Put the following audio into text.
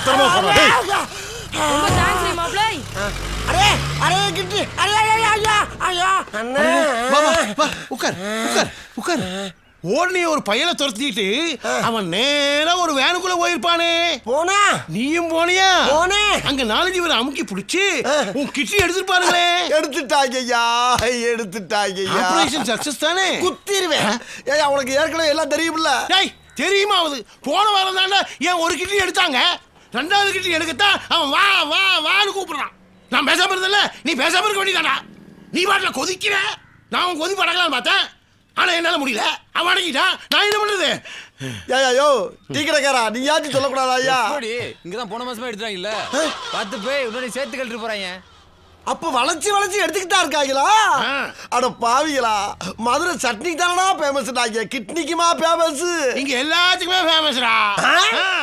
பத்திரமா போடா டேய். ரொம்ப தேங்க்ஸ் ரீ மாப்ளை அரே அரே கிட்டி அரே ஐயா ஐயா ஐயா அண்ணா வா வா வா உட்கார் உட்கார் உட்கார் ஓடனே ஒரு பையனை துரத்திட்டு அவன் நேரா ஒரு வேனுக்குள்ள போயிருப்பானே போனா நீயும் போனியா போனேன். அங்க நாலஞ்சு பேர் அமுக்கி பிடிச்சு உன் கிட்டி எடுத்துருப்பாருங்களே எடுத்துட்டாங்க ஐயா எடுத்துட்டாங்க ஐயா ஆபரேஷன் சக்சஸ் தானே குத்திருவேன் ஏய் உனக்கு ஏற்கனவே எல்லாம் தெரியுமில்ல டேய் தெரியுமா அது போன வாரம் தானே ஏன் ஒரு கிட்டி எடுத்தாங்க ரெண்டாவது கிட்டி எடுக்கத்தான் அவன் வா வா வான்னு கூப்பிடுறான் நான் பேசாம இருந்தல நீ பேசாம இருக்க வேண்டியதாடா நீ பாட்டில் கொதிக்கிற நான் உன் கொதி படக்கலாம்னு பார்த்தேன் ஆனா என்னால முடியல அவன் அடங்கிட்டான் நான் என்ன பண்றது ஏய் ஐயோ டீ கடைக்காரா நீ யாச்சும் சொல்லக்கூடாதா ஐயா எப்படி இங்கதான் போன மாசமா எடுத்தாங்க இல்ல பார்த்து போய் இன்னொரு சேர்த்து கழட்டு போறாங்க அப்ப வளைச்சு வளைச்சு எடுத்துக்கிட்டா இருக்காங்களா ஆ. அட பாவிகளா மதுரை சட்னிக்கு தானடா ஃபேமஸ் கிட்னிக்குமா ஃபேமஸ் இங்க எல்லாத்துக்குமே ஃபேமஸ்ரா